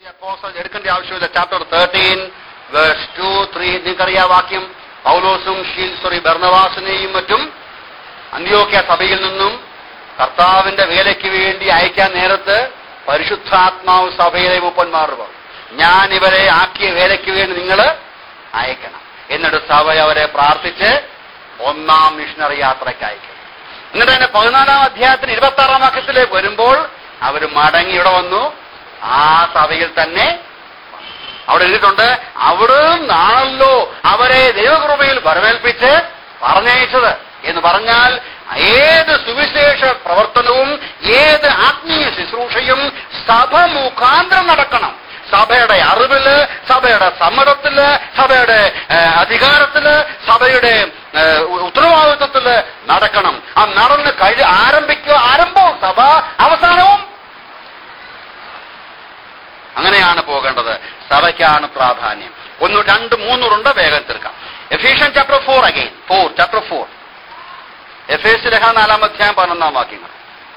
അപ്പോസ്തലൻ എടുക്കേണ്ട ആവശ്യമില്ല chapter thirteen verse two three നിങ്ങൾക്കറിയാ വാക്യം പൗലോസും ഷീൽ സോറി ബർണവാസിനെയും മറ്റും അന്ത്യോക്യ സഭയിൽ നിന്നും കർത്താവിന്റെ വേലയ്ക്ക് വേണ്ടി അയക്കാൻ നേരത്ത് പരിശുദ്ധാത്മാവ് സഭയിലെ മൂപ്പന്മാർ പറഞ്ഞു ഞാൻ ഇവരെ ആക്കിയ വേലയ്ക്ക് വേണ്ടി നിങ്ങൾ അയക്കണം എന്നിട്ട് സഭ അവരെ പ്രാർത്ഥിച്ച് ഒന്നാം മിഷണറി യാത്രയ്ക്ക് അയക്കും എന്നിട്ട് തന്നെ പതിനാലാം അധ്യായത്തിന് ഇരുപത്തി ആറാം വാക്യത്തിലേക്ക് വരുമ്പോൾ അവർ മടങ്ങി ഇവിടെ വന്നു ആ സഭയിൽ തന്നെ അവിടെ എഴുതിയിട്ടുണ്ട് അവിടെ നിന്നാണല്ലോ അവരെ ദൈവകൃപയിൽ വരവേൽപ്പിച്ച് പറഞ്ഞയച്ചത് എന്ന് പറഞ്ഞാൽ ഏത് സുവിശേഷ പ്രവർത്തനവും ഏത് ആത്മീയ ശുശ്രൂഷയും സഭ മുഖാന്തരം നടക്കണം സഭയുടെ അറിവില് സഭയുടെ സമ്മതത്തില് സഭയുടെ ഏഹ്, അധികാരത്തില് സഭയുടെ ഏഹ്, ഉത്തരവാദിത്വത്തില് നടക്കണം ആ നടന്ന് കഴി ആരംഭിക്കുക ആരംഭവും സഭ അവസാനവും അങ്ങനെയാണ് പോകേണ്ടത് സഭയ്ക്കാണ് പ്രാധാന്യം ഒന്ന് രണ്ട് മൂന്നൂറുണ്ട് വേഗം തീർക്കാം Ephesian chapter four again four chapter four F S രഹ നാലാം അധ്യായം പതിനൊന്നാം വാക്യങ്ങൾ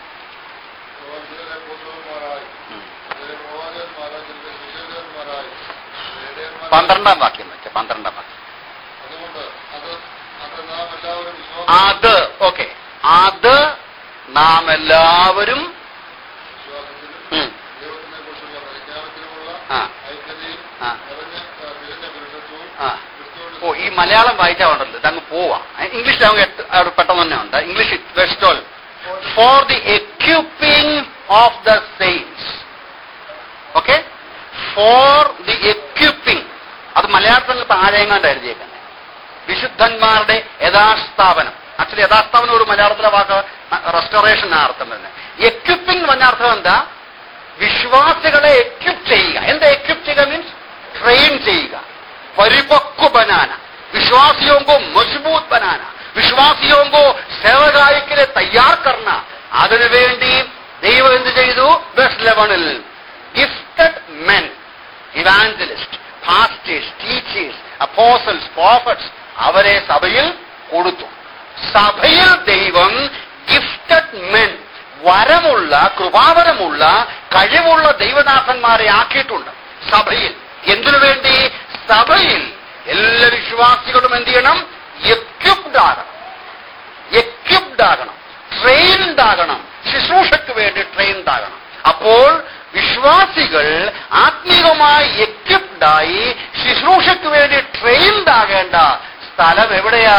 ചിലരെ പുത്രന്മാരായി ചിലരെ പ്രവാചകന്മാരായി ചിലരെ സുശേഷന്മാരായി ഇടയന്മാരായി. പന്ത്രണ്ടാം വാക്യം വെച്ച പന്ത്രണ്ടാം വാക്യം അതുകൊണ്ട് അത് അത് നാം എല്ലാവരും വിശ്വാസം അത് ഓക്കെ അത് നാം എല്ലാവരും വിശ്വാസത്തിലും ഉം, ദൈവത്തിനെ കുറിച്ചുള്ള പരിജ്ഞാനത്തിലുമുള്ള ആ. ഐക്യതയും ആ. നിറഞ്ഞ ആ, തികഞ്ഞ പുരുഷത്വവും ആ ക്രിസ്തുവിന്റെ ഓ ഈ മലയാളം വായിച്ചാൽ ഉണ്ടല്ലോ ഇതങ്ങ് പോവാ ഇംഗ്ലീഷിൽ അങ്ങ് എട്ട്- അവിടെ പെട്ടെന്ന് തന്നെ ഉണ്ട് English verse twelve for the equipping of the saints okay for the equipping അത് മലയാളത്തിൽ താഴെങ്ങാണ്ട് എഴുതിയേക്കുന്നത് വിശുദ്ധന്മാരുടെ യഥാസ്ഥാപനം ആക്ച്വലി യഥാസ്ഥാപനം ഒരു മലയാളത്തിലെ വാക്ക് റെസ്റ്റോറേഷൻ ആ അർത്ഥം തന്നെ എക്യുപ്പിംഗ് പറഞ്ഞ അർത്ഥം എന്താ വിശ്വാസികളെ എക്യുപ്പ് ചെയ്യുക എന്താ എക്യുപ്പ് ചെയ്യുക മീൻസ് ട്രെയിൻ ചെയ്യുക परिपक्व बनाना विश्वासियों को मजबूत बनाना വിശ്വാസിയോं को സേവകായിക്ക് തയ്യാർ കർണ അതിനുവേണ്ടി ദൈവം എന്ത് ചെയ്തു വെസ്റ്റ് ലെവണിൽ gifted men evangelist pastors teachers apostles prophets അവരെ സഭയിൽ കൊടുത്തു സഭയിൽ ദൈവം ഗിഫ്റ്റഡ് മെൻ വരമുള്ള കൃപാവരമുള്ള കഴിവുള്ള ദൈവദാസന്മാരെ ആക്കിയിട്ടുണ്ട് സഭയിൽ എന്തിനു വേണ്ടി സഭയിൽ എല്ലാ വിശ്വാസികളും എന്ത് ചെയ്യണം എക്യുപ്ഡ് ആകണം എക്യുപ്ഡ് ആകണം ട്രെയിൻഡ് ആകണം ശുശ്രൂഷയ്ക്ക് വേണ്ടി ട്രെയിൻഡ് ആകണം അപ്പോൾ വിശ്വാസികൾ ആത്മീയമായി എക്യുപ്ഡ് ആയി ശുശ്രൂഷയ്ക്ക് വേണ്ടി ട്രെയിൻഡ് ആകേണ്ട സ്ഥലം എവിടെയാ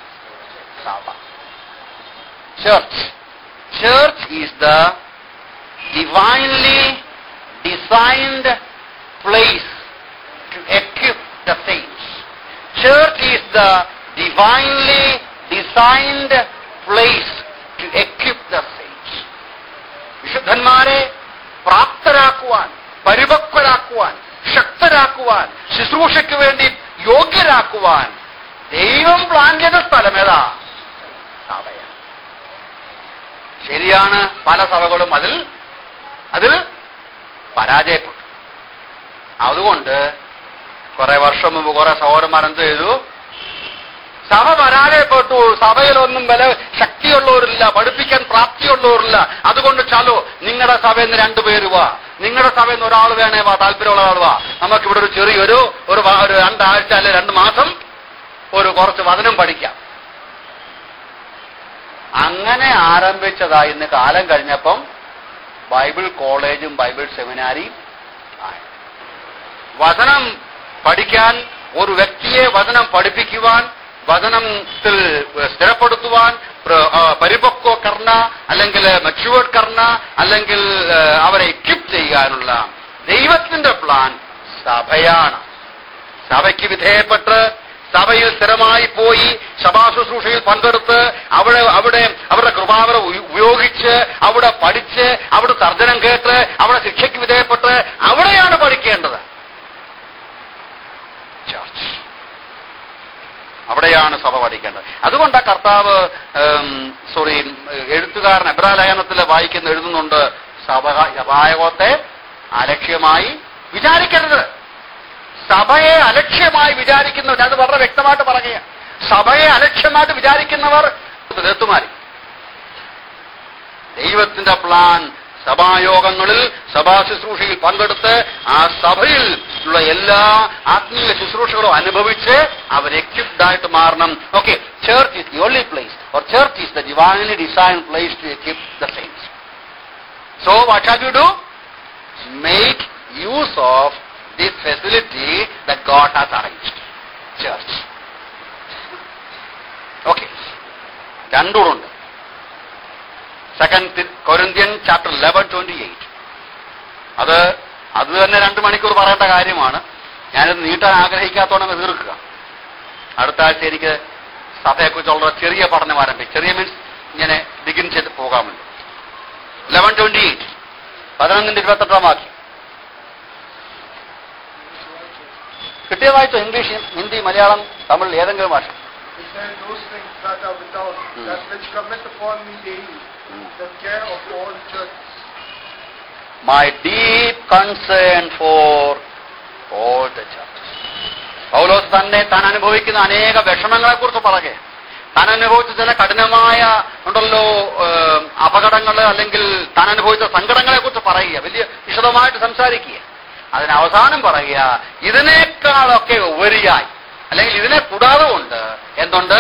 സഭ church church is the divinely designed place to equip the saints. Church is the divinely designed place to equip the saints. വിശുദ്ധന്മാരെ പ്രാപ്തരാക്കുവാൻ പരിപക്വരാക്കുവാൻ ശക്തരാക്കുവാൻ ശുശ്രൂഷയ്ക്ക് വേണ്ടി യോഗ്യരാക്കുവാൻ ദൈവം പ്ലാൻ ചെയ്ത സ്ഥലം ഏതാ സഭയാണ് ശരിയാണ് പല സഭകളും അതിൽ അതിൽ പരാജയപ്പെട്ടു അതുകൊണ്ട് കുറെ വർഷം മുമ്പ് കുറെ സഹോദരന്മാർ എന്ത് ചെയ്തു സഭ പരാജയപ്പെട്ടു സഭയിലൊന്നും വില ശക്തിയുള്ളവരില്ല പഠിപ്പിക്കാൻ പ്രാപ്തിയുള്ളവരില്ല അതുകൊണ്ട് ചലോ നിങ്ങളുടെ സഭയിൽ നിന്ന് രണ്ടുപേര് വാ നിങ്ങളുടെ സഭയിൽ നിന്ന് ഒരാൾ വേണേ വാ താല്പര്യമുള്ള ആൾ വാ നമുക്ക് ഇവിടെ ഒരു ചെറിയൊരു ഒരു വാ- ഒരു രണ്ടാഴ്ച അല്ലെ രണ്ട് മാസം ഒരു കുറച്ച് വചനം പഠിക്കാം അങ്ങനെ ആരംഭിച്ചതാ ഇന്ന് കാലം കഴിഞ്ഞപ്പം ബൈബിൾ കോളേജും ബൈബിൾ സെമിനാരിയും ആയി വചനം പഠിക്കാൻ ഒരു വ്യക്തിയെ വചനം പഠിപ്പിക്കുവാൻ വചനത്തിൽ സ്ഥിരപ്പെടുത്തുവാൻ പ്ര- ആ, പരിപക്വ കർണ അല്ലെങ്കിൽ മെച്ചുവേർഡ് കർണ അല്ലെങ്കിൽ ആ, അവരെ എക്വിപ്പ് ചെയ്യാനുള്ള ദൈവത്തിന്റെ പ്ലാൻ സഭയാണ് സഭയ്ക്ക് വിധേയപ്പെട്ട് സഭയിൽ സ്ഥിരമായി പോയി സഭാശുശ്രൂഷയിൽ പങ്കെടുത്ത് അവിടെ അവിടെ അവരുടെ കൃപാവര ഉപ- ഉപയോഗിച്ച് അവിടെ പഠിച്ച് അവിടെ തർജ്ജനം കേട്ട് അവിടെ ശിക്ഷയ്ക്ക് വിധേയപ്പെട്ട് അവിടെയാണ് പഠിക്കേണ്ടത് ചർച്ച് അവിടെയാണ് സഭ പഠിക്കേണ്ടത് അതുകൊണ്ടാ കർത്താവ് സോറി എഴുത്തുകാരൻ എബ്രാലയനത്തിൽ വായിക്കുന്ന എഴുതുന്നുണ്ട് സഭ സഭായകത്തെ അലക്ഷ്യമായി വിചാരിക്കരുത് സഭയെ അലക്ഷ്യമായി വിചാരിക്കുന്നവർ അത് വളരെ വ്യക്തമായിട്ട് പറയുക സഭയെ അലക്ഷ്യമായിട്ട് വിചാരിക്കുന്നവർ തീർത്തുമാരി ദൈവത്തിന്റെ പ്ലാൻ സഭായോഗങ്ങളിൽ സഭാ ശുശ്രൂഷയിൽ പങ്കെടുത്ത് ആ സഭയിൽ ഉള്ള എല്ലാ ആത്മീയ ശുശ്രൂഷകളും അനുഭവിച്ച് അവർ എക്യുപ്ഡ് ആയിട്ട് മാറണം okay church is the only place or church is the divinely design place to equip the saints so what have you do make use of the facility the God has arranged church okay രണ്ടുകൂടുണ്ട് second Corinthian chapter eleven twenty eight അത് അത് തന്നെ രണ്ട് മണിക്കൂർ പറയേണ്ട കാര്യമാണ് ഞാനിത് നീട്ടാൻ ആഗ്രഹിക്കാത്തോടെ തീർക്കുക അടുത്ത ആഴ്ച എനിക്ക് സഭയെക്കുറിച്ചുള്ള ചെറിയ പഠനം ആരംഭിക്കും ചെറിയ മീൻസ് ഇങ്ങനെ ബിഗിൻ ചെയ്ത് പോകാമല്ലോ ലെവൻ ട്വന്റി എയ്റ്റ് പതിനൊന്നിന്റെ ഇരുപത്തെട്ടാം വാക്യം കിട്ടിയ വായിച്ചോ ഇംഗ്ലീഷ് ഹിന്ദി മലയാളം തമിഴ് ഏതെങ്കിലും ഭാഷ He said, Those things that are without, Hmm. that which cometh upon me daily, Hmm. the care of all churches. my deep concern for all the churches. പൗലോസ് തന്നെ താൻ അനുഭവിക്കുന്ന അനേക വിഷമങ്ങളെ കുറിച്ച് പറയുക താൻ അനുഭവിച്ച ചില കഠിനമായ ഉണ്ടല്ലോ ഏഹ്, അപകടങ്ങൾ അല്ലെങ്കിൽ താൻ അനുഭവിച്ച സങ്കടങ്ങളെ കുറിച്ച് പറയുക വലിയ വിശദമായിട്ട് സംസാരിക്കുക അതിന് അവസാനം പറയുക ഇതിനേക്കാളൊക്കെ ഉപരിയായി അല്ലെങ്കിൽ ഇതിനെ കൂടാതെ കൊണ്ട് എന്തുണ്ട്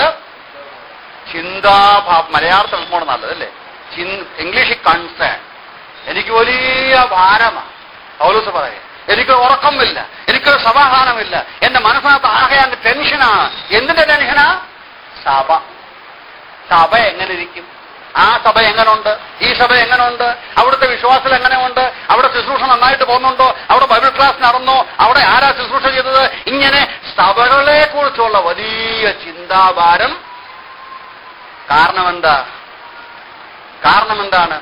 ചിന്താഭാ മലയാളത്തിൽ എളുപ്പമാണ് നല്ലത് അല്ലേ ഇംഗ്ലീഷ് കൺസേൺ എനിക്ക് വലിയ ഭാരമാണ് പൗലോസ് പറയുക എനിക്ക് ഉറക്കമില്ല എനിക്കൊരു സമാധാനമില്ല എന്റെ മനസ്സിനകത്ത് ആകെ അങ്ങ് ടെൻഷനാണ് എന്തിന്റെ ടെൻഷനാ സഭ സഭ എങ്ങനെ ഇരിക്കും ആ സഭ എങ്ങനുണ്ട് ഈ സഭ എങ്ങനുണ്ട് അവിടുത്തെ വിശ്വാസം എങ്ങനെയുണ്ട് അവിടെ ശുശ്രൂഷ നന്നായിട്ട് പോകുന്നുണ്ടോ അവിടെ ബൈബിൾ ക്ലാസ് നടന്നോ അവിടെ ആരാ ശുശ്രൂഷ ചെയ്തത് ഇങ്ങനെ സഭകളെ കുറിച്ചുള്ള വലിയ ചിന്താഭാരം കാരണം എന്താ കാരണം എന്താണ്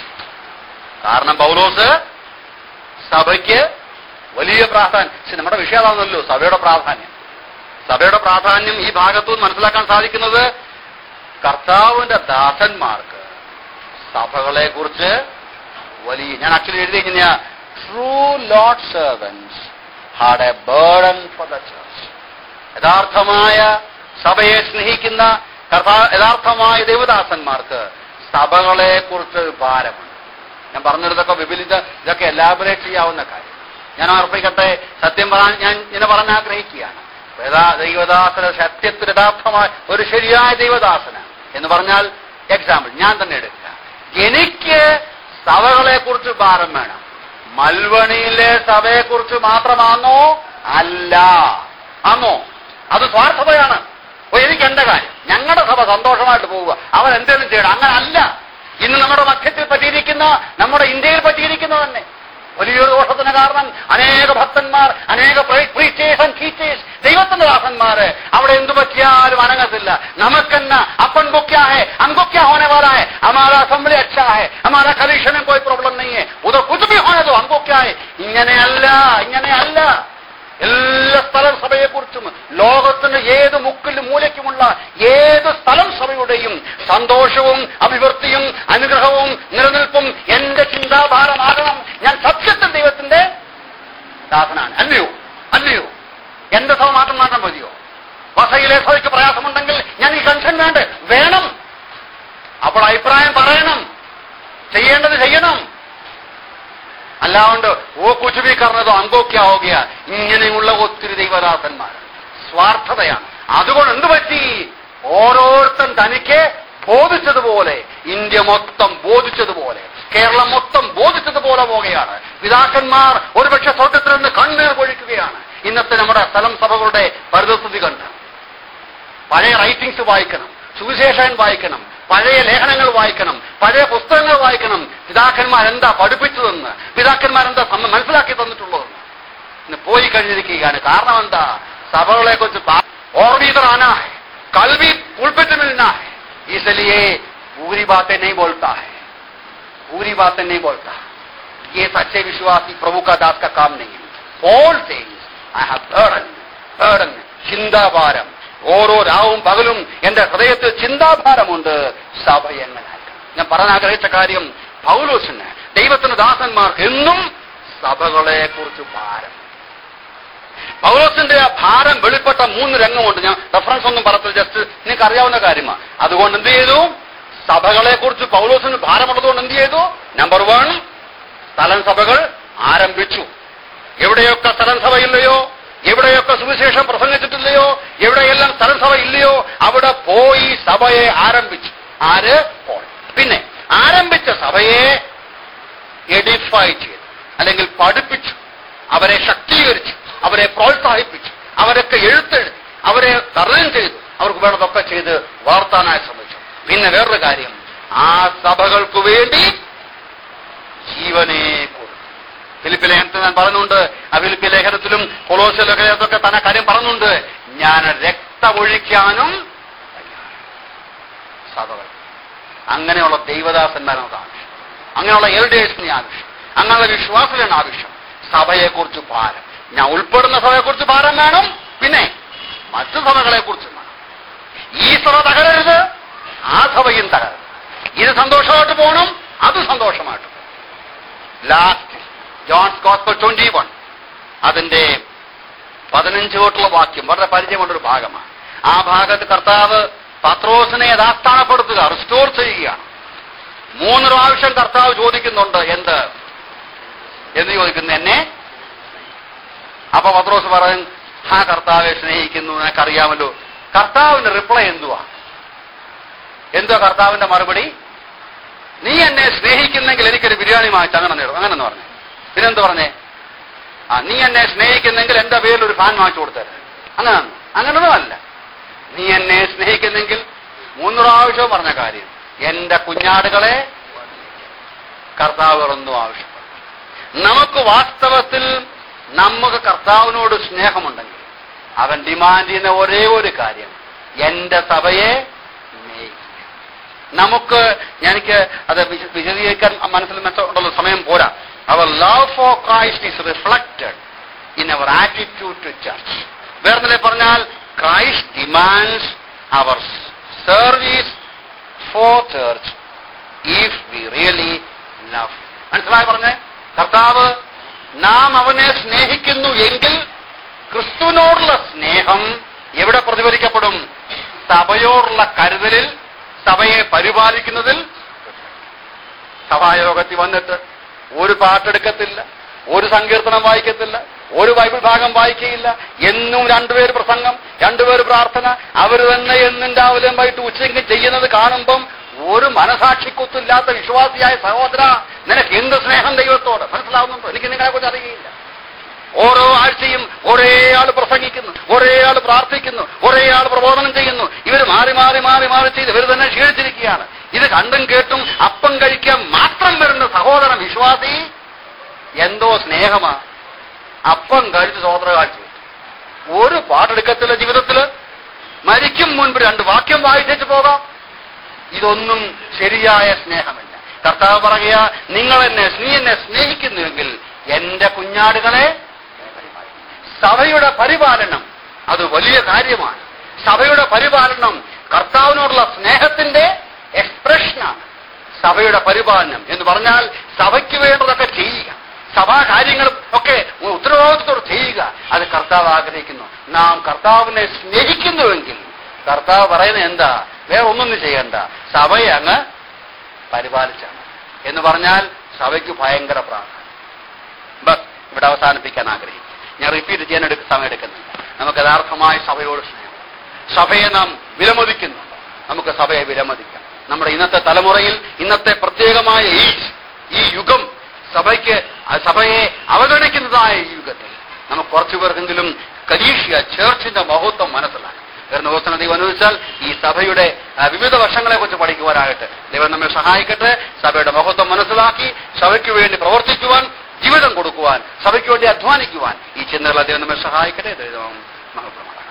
കാരണം പൗലോസ് സഭയ്ക്ക് വലിയ പ്രാധാന്യം പക്ഷെ നമ്മുടെ വിഷയം അതാണല്ലോ സഭയുടെ പ്രാധാന്യം സഭയുടെ പ്രാധാന്യം ഈ ഭാഗത്തു നിന്ന് മനസ്സിലാക്കാൻ സാധിക്കുന്നത് കർത്താവിന്റെ ദാസന്മാർക്ക് സഭകളെ കുറിച്ച് വലിയ ഞാൻ ആക്ച്വലി എഴുതി ഇങ്ങനെയാ true Lord servants had a burden for the church യഥാർത്ഥമായ സഭയെ സ്നേഹിക്കുന്ന കർത്താ യഥാർത്ഥമായ ദൈവദാസന്മാർക്ക് സഭകളെ കുറിച്ച് ഭാരമുണ്ട് ഞാൻ പറഞ്ഞിടത്തൊക്കെ വിപുലിത ഇതൊക്കെ എലാബറേറ്റ് ചെയ്യാവുന്ന കാര്യം ഞാൻ അർപ്പിക്കട്ടെ സത്യം പറയാൻ ഞാൻ ഇങ്ങനെ പറയാൻ ആഗ്രഹിക്കുകയാണ് യഥാ ദൈവദാസന സത്യത്തിന് യഥാർത്ഥമായ ഒരു ശരിയായ ദൈവദാസന എന്ന് പറഞ്ഞാൽ എക്സാമ്പിൾ ഞാൻ തന്നെ എടുക്കുക എനിക്ക് സഭകളെ കുറിച്ച് ഭാരം വേണം മൽവണിയിലെ സഭയെ കുറിച്ച് മാത്രമാണോ അല്ല ആണോ അത് സ്വാർത്ഥതയാണ് ഓ എനിക്ക് എന്റെ കാര്യം ഞങ്ങളുടെ സഭ സന്തോഷമായിട്ട് പോവുക അവർ എന്തെങ്കിലും ചെയ്യണം അങ്ങനെ അല്ല ഇന്ന് നമ്മുടെ മധ്യത്തിൽ പറ്റിയിരിക്കുന്ന നമ്മുടെ ഇന്ത്യയിൽ പറ്റിയിരിക്കുന്ന തന്നെ വലിയൊരു ദോഷത്തിന് കാരണം അനേക ഭക്തന്മാർ അനേക പ്രീച്ചേഴ്സ് ആൻഡ് ടീച്ചേഴ്സ് ദൈവത്തിന്റെ ദാസന്മാര് അവിടെ എന്തു പറ്റിയാലും അനങ്ങത്തില്ല നമുക്കെന്ന अपन को क्या है हमको क्या होने वाला है हमारा असेंबली अच्छा है हमारा कलीशन में कोई प्रॉब्लम नहीं है उधर कुछ भी होने दो हमको क्या है ഇങ്ങനെയല്ല ഇങ്ങനെയല്ല എല്ലാ സ്ഥലം സഭയെക്കുറിച്ചും ലോകത്തിന്റെ ഏത് മുക്കിലും മൂലയ്ക്കുമുള്ള ഏത് സ്ഥലം സഭയുടെയും സന്തോഷവും അഭിവൃദ്ധിയും അനുഗ്രഹവും നിലനിൽപ്പും എന്റെ ചിന്താഭാരമാകണം ഞാൻ സത്യത്തിൽ ദൈവത്തിന്റെ ദാസനാണ് അല്ലയോ അല്ലയോ എന്റെ സഭ മാത്രം മാത്രം മതിയോ വസയിലെ സഭയ്ക്ക് പ്രയാസമുണ്ടെങ്കിൽ ഞാൻ ഈ കൺസൺ വേണ്ട വേണം അപ്പോൾ അഭിപ്രായം പറയണം ചെയ്യേണ്ടത് ചെയ്യണം അല്ലാണ്ട് ഓ കുച്ചുബി കറന്നതോ അങ്കോക്യാവുക ഇങ്ങനെയുള്ള ഒത്തിരി ദൈവദാസന്മാർ സ്വാർത്ഥതയാണ് അതുകൊണ്ട് എന്ത് പറ്റി ഓരോരുത്തൻ തനിക്ക് ബോധിച്ചതുപോലെ ഇന്ത്യ മൊത്തം ബോധിച്ചതുപോലെ കേരളം മൊത്തം ബോധിച്ചതുപോലെ പോവുകയാണ് പിതാക്കന്മാർ ഒരുപക്ഷെ സ്വർഗത്തിൽ നിന്ന് കണ്ണീർ പൊഴിക്കുകയാണ് ഇന്നത്തെ നമ്മുടെ സ്ഥലം സഭകളുടെ പരിതസ്ഥിതി കണ്ട് പഴയ റൈറ്റിംഗ്സ് വായിക്കണം സുവിശേഷൻ വായിക്കണം പഴയ ലേഖനങ്ങൾ വായിക്കണം പഴയ പുസ്തകങ്ങൾ വായിക്കണം പിതാക്കന്മാർ എന്താ പഠിപ്പിച്ചതെന്ന് പിതാക്കന്മാർ എന്താ സമ്മ- മനസ്സിലാക്കി തന്നിട്ടുള്ളതെന്ന് ഇന്ന് പോയി കഴിഞ്ഞിരിക്കുകയാണ് കാരണം എന്താ സഭകളെ കുറിച്ച് ഓർബീതറാനാ है कल भी पुलपिट मिलना है इसलिए पूरी बातें नहीं बोलता है पूरी बातें नहीं बोलता ये सच्चे विश्वासी प्रभु का दास का काम नहीं है all things I have burden burden ചിന്താഭാരം ഓരോ രാവും പകലും എന്റെ ഹൃദയത്തിൽ ചിന്താഭാരമുണ്ട് സഭ എങ്ങനായിരിക്കണം ഞാൻ പറയാൻ ആഗ്രഹിച്ച കാര്യം പൗലോസിന് ദൈവത്തിന്റെ ദാസന്മാർക്ക് എന്നും സഭകളെ കുറിച്ച് ഭാരം പൗലോസിന്റെ ആ ഭാരം വെളിപ്പെട്ട മൂന്ന് രംഗമുണ്ട് ഞാൻ റെഫറൻസ് ഒന്നും പറയത്തില്ല ജസ്റ്റ് നിങ്ങൾക്ക് അറിയാവുന്ന കാര്യമാണ് അതുകൊണ്ട് എന്ത് ചെയ്തു സഭകളെ കുറിച്ച് പൗലോസിന് ഭാരമുള്ളതുകൊണ്ട് എന്ത് ചെയ്തു നമ്പർ വൺ സ്ഥലം സഭകൾ ആരംഭിച്ചു എവിടെയൊക്കെ സ്ഥലം സഭയില്ലയോ എവിടെയൊക്കെ സുവിശേഷം പ്രസംഗിച്ചിട്ടില്ലയോ എവിടെയെല്ലാം സ്ഥലം സഭ ഇല്ലയോ അവിടെ പോയി സഭയെ ആരംഭിച്ചു ആര് പോൾ പിന്നെ ആരംഭിച്ച സഭയെ എഡിഫൈ ചെയ്തു അല്ലെങ്കിൽ പഠിപ്പിച്ചു അവരെ ശക്തീകരിച്ചു അവരെ പ്രോത്സാഹിപ്പിച്ചു അവരൊക്കെ എഴുത്തെഴുതി അവരെ തരണം ചെയ്തു അവർക്ക് വേണ്ടതൊക്കെ ചെയ്ത് വളർത്താനായി ശ്രമിച്ചു പിന്നെ വേറൊരു കാര്യം ആ സഭകൾക്ക് വേണ്ടി ജീവനെ കൊടുത്തു ഫിലിപ്പ് ലേഖനത്തിൽ ഞാൻ പറയുന്നുണ്ട് ആ ഫിലിപ്പ് ലേഖനത്തിലും കൊളോസ ലേഖനത്തൊക്കെ തന്നെ കാര്യം പറയുന്നുണ്ട് ഞാൻ രക്തമൊഴിക്കാനും തയ്യാറാണ്. സഭകൾ അങ്ങനെയുള്ള ദൈവദാസന്മാരാണ് ആവശ്യം അങ്ങനെയുള്ള എൽഡേഴ്സിനെ ആവശ്യം അങ്ങനെയുള്ള വിശ്വാസമാണ് ആവശ്യം സഭയെക്കുറിച്ച് ഭാരം ഞാൻ ഉൾപ്പെടുന്ന സഭയെക്കുറിച്ച് ഭാരം വേണം പിന്നെ മറ്റു സഭകളെ കുറിച്ചും വേണം ഈ സഭ തകരരുത് ആ സഭയും തകരരുത് ഇത് സന്തോഷമായിട്ട് പോകണം അത് സന്തോഷമായിട്ട് പോകണം last John's gospel twenty one അതിന്റെ പതിനഞ്ച് തൊട്ടുള്ള വാക്യം വളരെ പരിചയമുള്ളൊരു ഭാഗമാണ് ആ ഭാഗത്ത് കർത്താവ് പത്രോസിനെ യഥാസ്ഥാനപ്പെടുത്തുക റിസ്റ്റോർ ചെയ്യുകയാണ് മൂന്ന് പ്രാവശ്യം കർത്താവ് ചോദിക്കുന്നുണ്ട് എന്ത് എന്ന് ചോദിക്കുന്നു എന്നെ അപ്പൊ പത്രോസ് പറയും ആ കർത്താവെ സ്നേഹിക്കുന്നു നിനക്കറിയാമല്ലോ കർത്താവിന്റെ റിപ്ലൈ എന്തുവാ എന്തുവാ കർത്താവിന്റെ മറുപടി നീ എന്നെ സ്നേഹിക്കുന്നെങ്കിൽ എനിക്കൊരു ബിരിയാണി വാങ്ങിച്ചു അങ്ങനെ നേടും അങ്ങനെ ഒന്ന് പറഞ്ഞേ പിന്നെന്ത് പറഞ്ഞേ ആ നീ എന്നെ സ്നേഹിക്കുന്നെങ്കിൽ എന്റെ പേരിൽ ഒരു ഫാൻ വാങ്ങിച്ചു കൊടുത്തരാം അങ്ങനെ അങ്ങനൊന്നും അല്ല നീ എന്നെ സ്നേഹിക്കുന്നെങ്കിൽ മൂന്ന് പ്രാവശ്യവും പറഞ്ഞ കാര്യം എന്റെ കുഞ്ഞാടുകളെ കർത്താവ് ഒന്നും ആവശ്യപ്പെടും നമുക്ക് വാസ്തവത്തിൽ നമുക്ക് കർത്താവിനോട് സ്നേഹമുണ്ടെങ്കിൽ അവൻ ഡിമാൻഡ് ചെയ്യുന്ന ഒരേ ഒരു കാര്യം എന്റെ സഭയെ സ്നേഹിക്കുക നമുക്ക് എനിക്ക് അത് വിശ- വിശദീകരിക്കാൻ മനസ്സിൽ മെച്ചമുള്ള സമയം പോരാ അവർ love for Christ is reflected in our attitude to church വേറെ പറഞ്ഞാൽ Christ demands our service for church if we really love മനസ്സിലായി പറഞ്ഞേ കർത്താവ് നാം അവനെ സ്നേഹിക്കുന്നു എങ്കിൽ ക്രിസ്തുവിനോടുള്ള സ്നേഹം എവിടെ പ്രതിഫലിക്കപ്പെടും സഭയോടുള്ള കരുതലിൽ സഭയെ പരിപാലിക്കുന്നതിൽ സഭായോഗത്തിൽ വന്നിട്ട് ഒരു പാട്ടെടുക്കത്തില്ല ഒരു സങ്കീർത്തനം വായിക്കത്തില്ല ഒരു ബൈബിൾ ഭാഗം വായിക്കുകയില്ല എന്നും രണ്ടുപേര് പ്രസംഗം രണ്ടുപേര് പ്രാർത്ഥന അവർ തന്നെ എന്നും രാവിലെയും വൈകിട്ട് ഉച്ചയ്ക്ക് ചെയ്യുന്നത് കാണുമ്പം ഒരു മനസാക്ഷിക്കുത്തില്ലാത്ത വിശ്വാസിയായ സഹോദര നിനക്ക് എന്ത് സ്നേഹം ദൈവത്തോട് മനസ്സിലാവുന്നുണ്ടോ എനിക്ക് നിങ്ങളെ കുറിച്ച് അറിയില്ല ഓരോ ആഴ്ചയും ഒരേ ആൾ പ്രസംഗിക്കുന്നു ഒരേ ആൾ പ്രാർത്ഥിക്കുന്നു ഒരേ ആൾ പ്രബോധനം ചെയ്യുന്നു ഇവർ മാറി മാറി മാറി മാറി ചെയ്ത് ഇവർ തന്നെ ക്ഷീണിച്ചിരിക്കുകയാണ് ഇത് കണ്ടും കേട്ടും അപ്പം കഴിക്കാൻ മാത്രം വരുന്ന സഹോദര വിശ്വാസി എന്തോ സ്നേഹമാ അപ്പം കഴിച്ച് സഹോദര കാഴ്ച ഒരു പാട്ടെടുക്കത്തില്ല ജീവിതത്തില് മരിക്കും മുൻപ് രണ്ട് വാക്യം വായിച്ചു പോകാം ഇതൊന്നും ശരിയായ സ്നേഹമല്ല കർത്താവ് പറയുക നിങ്ങൾ എന്നെ നീ എന്നെ സ്നേഹിക്കുന്നുവെങ്കിൽ എന്റെ കുഞ്ഞാടുകളെ സഭയുടെ പരിപാലനം അത് വലിയ കാര്യമാണ് സഭയുടെ പരിപാലനം കർത്താവിനോടുള്ള സ്നേഹത്തിന്റെ എക്സ്പ്രഷനാണ് സഭയുടെ പരിപാലനം എന്ന് പറഞ്ഞാൽ സഭയ്ക്ക് വേണ്ടതൊക്കെ ചെയ്യുക സഭാ കാര്യങ്ങൾ ഒക്കെ ഉത്തരവാദിത്തോടെ ചെയ്യുക അത് കർത്താവ് ആഗ്രഹിക്കുന്നു നാം കർത്താവിനെ സ്നേഹിക്കുന്നുവെങ്കിൽ കർത്താവ് പറയുന്നത് എന്താ വേറെ ഒന്നും ചെയ്യണ്ട സഭയെ അങ്ങ് പരിപാലിച്ചാണ് എന്ന് പറഞ്ഞാൽ സഭയ്ക്ക് ഭയങ്കര പ്രാധാന്യം ബസ് ഇവിടെ അവസാനിപ്പിക്കാൻ ആഗ്രഹിക്കും ഞാൻ റിപ്പീറ്റ് ചെയ്യാൻ എടുക്ക സമയം എടുക്കുന്നില്ല നമുക്ക് യഥാർത്ഥമായ സഭയോട് സ്നേഹം സഭയെ നാം വിലമതിക്കുന്നുണ്ട് നമുക്ക് സഭയെ വിലമതിക്കാം നമ്മുടെ ഇന്നത്തെ തലമുറയിൽ ഇന്നത്തെ പ്രത്യേകമായ ഈ ഈ യുഗം സഭയ്ക്ക് ആ സഭയെ അവഗണിക്കുന്നതായ ഈ യുഗത്തിൽ നമുക്ക് കുറച്ചു പേർക്കെങ്കിലും കരീഷ്യ ചേർച്ചിന്റെ മഹത്വം മനസ്സിലാക്കാം വരുന്ന ദിവസം ദൈവം അനുവദിച്ചാൽ ഈ സഭയുടെ ആ, വിവിധ വശങ്ങളെ കുറിച്ച് പഠിക്കുവാനായിട്ട് ദൈവം നമ്മെ സഹായിക്കട്ടെ സഭയുടെ മഹത്വം മനസ്സിലാക്കി സഭയ്ക്ക് വേണ്ടി പ്രവർത്തിക്കുവാൻ ജീവിതം കൊടുക്കുവാൻ സഭയ്ക്ക് വേണ്ടി അധ്വാനിക്കുവാൻ ഈ ചിന്തകളെ ദൈവം നമ്മെ സഹായിക്കട്ടെ ദൈവം മഹത്വമാണ്